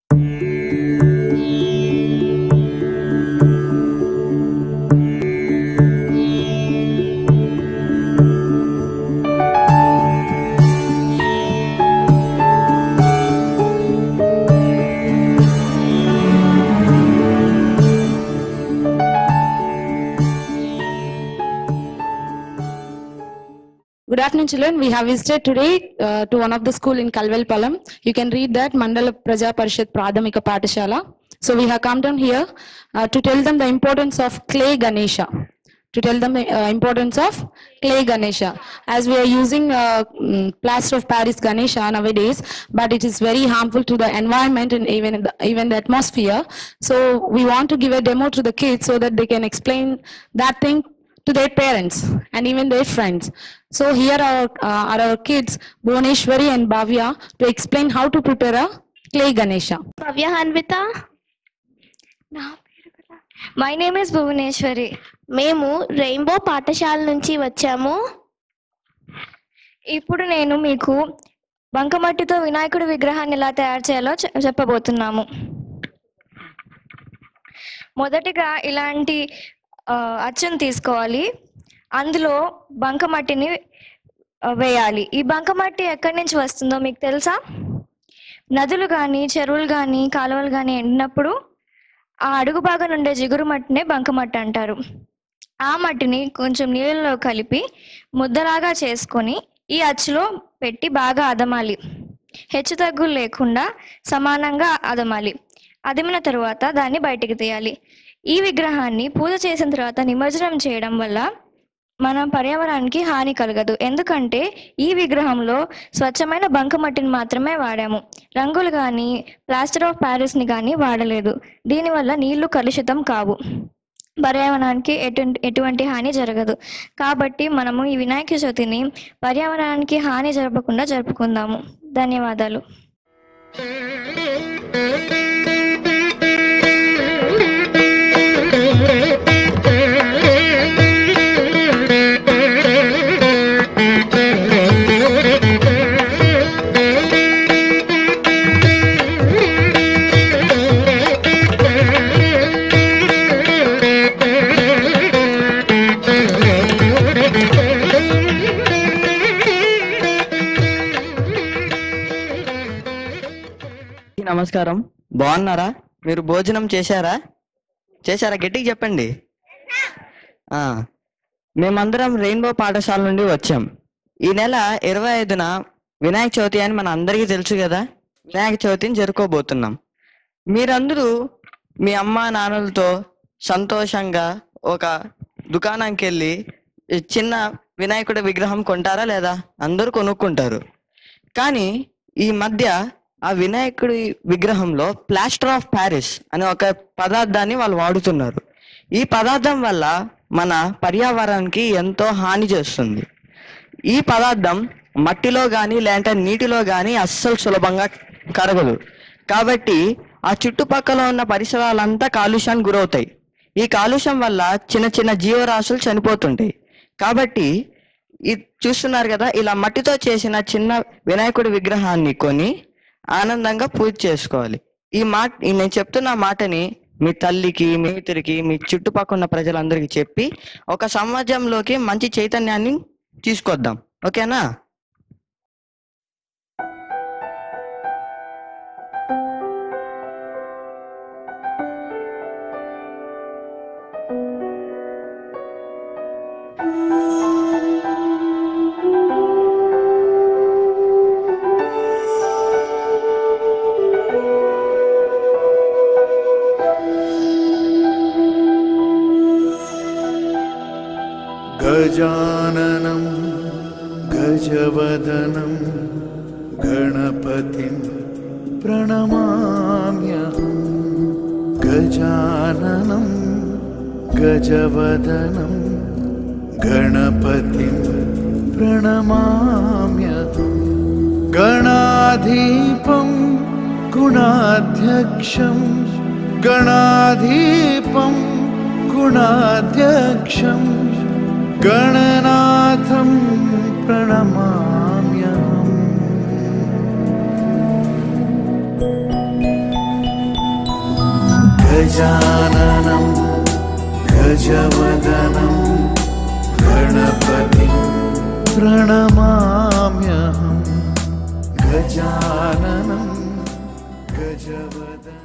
Good afternoon, children. We have visited today uh, to one of the school in Kalvelpalam. You can read that Mandala Praja Parishad Pradhamika Patashala. So we have come down here uh, to tell them the importance of clay Ganesha. To tell them the uh, importance of clay Ganesha. As we are using uh, mm, plaster of Paris Ganesha nowadays, but it is very harmful to the environment and even the, even the atmosphere. So we want to give a demo to the kids so that they can explain that thing to their parents and even their friends. So here are, uh, are our kids, Bhuvaneshwari and Bhavya, to explain how to prepare a clay Ganesha. భవ్య హన్విత నా పేరు కదా my name is Bhuvaneswari మేము rainbow పాఠశాల నుంచి వచ్చాము ఇప్పుడు నేను మీకు బంకమట్టితో వినాయకుడి విగ్రహాన్ని ఎలా తయారు చేయాలో చె- చెప్పబోతున్నాము మొదటిగా ఇలాంటి ఆ, అచ్చును తీసుకోవాలి అందులో బంకమట్టిని ఆ, వేయాలి ఈ బంకమట్టి ఎక్కడి నుంచి వస్తుందో మీకు తెలుసా నదులు కానీ చెరువులు కానీ కాలువలు కానీ ఎండినప్పుడు ఆ అడుగు భాగం ఉండే జిగురు మట్టినే బంకమట్టి అంటారు ఆ మట్టిని కొంచెం నీళ్ళలో కలిపి ముద్దలాగా చేసుకొని ఈ అచ్చులో పెట్టి బాగా అదమాలి హెచ్చు తగ్గులు లేకుండా సమానంగా అదమాలి అదిమిన తరువాత దాన్ని బయటికి తీయాలి ఈ విగ్రహాన్ని పూజ చేసిన తర్వాత నిమజ్జనం చేయడం వల్ల మన పర్యావరణానికి హాని కలగదు ఎందుకంటే ఈ విగ్రహంలో స్వచ్ఛమైన బంకమట్టిని మాత్రమే వాడాము రంగులు కానీ ప్లాస్టర్ ఆఫ్ ప్యారిస్ని కానీ వాడలేదు దీనివల్ల నీళ్లు కలుషితం కావు పర్యావరణానికి ఎటువంటి ఎటువంటి హాని జరగదు కాబట్టి మనము ఈ వినాయక చవితిని పర్యావరణానికి హాని జరపకుండా జరుపుకుందాము ధన్యవాదాలు నమస్కారం బాగున్నారా మీరు భోజనం చేశారా చేశారా గట్టిగా చెప్పండి ఆ, మేమందరం రెయిన్బో పాఠశాల నుండి వచ్చాం ఈ నెల ఇరవై ఐదున వినాయక చవితి అని మన అందరికీ తెలుసు కదా వినాయక చవితిని జరుపుకోబోతున్నాం మీరందరూ మీ అమ్మ నాన్నలతో సంతోషంగా ఒక దుకాణంకి వెళ్ళి ఈ చిన్న వినాయకుడి విగ్రహం కొంటారా లేదా అందరూ కొనుక్కుంటారు కానీ ఈ మధ్య ఆ వినాయకుడి విగ్రహంలో ప్లాస్టర్ ఆఫ్ ప్యారిస్ అనే ఒక పదార్థాన్ని వాళ్ళు వాడుతున్నారు ఈ పదార్థం వల్ల మన పర్యావరణానికి ఎంతో హాని చేస్తుంది ఈ పదార్థం మట్టిలో కానీ లేదంటే నీటిలో కానీ అస్సలు సులభంగా కరగదు కాబట్టి ఆ చుట్టుపక్కల ఉన్న పరిసరాలంతా కాలుష్యానికి గురవుతాయి ఈ కాలుష్యం వల్ల చిన్న చిన్న జీవరాశులు చనిపోతుంటాయి కాబట్టి ఇది చూస్తున్నారు కదా ఇలా మట్టితో చేసిన చిన్న వినాయకుడి విగ్రహాన్ని కొని ఆనందంగా పూజ చేసుకోవాలి ఈ మాట ఈ నేను చెప్తున్న మాటని మీ తల్లికి మీ ఇతరికి మీ చుట్టుపక్కల ఉన్న ప్రజలందరికీ చెప్పి ఒక సమాజంలోకి మంచి చైతన్యాన్ని తీసుకొద్దాం ఓకేనా गजाननं गजवदनं गणपतिं प्रणमाम्यहं गजाननं गजवदनं गणपतिं प्रणमाम्यहं गणाधीपं गुणाध्यक्षं गणाधीपं गुणाध्यक्षम् गणनाथं प्रणमाम्यहम् गजाननं गजवदनं गणपतिं प्रणमाम्यहं गजाननं गजवदनं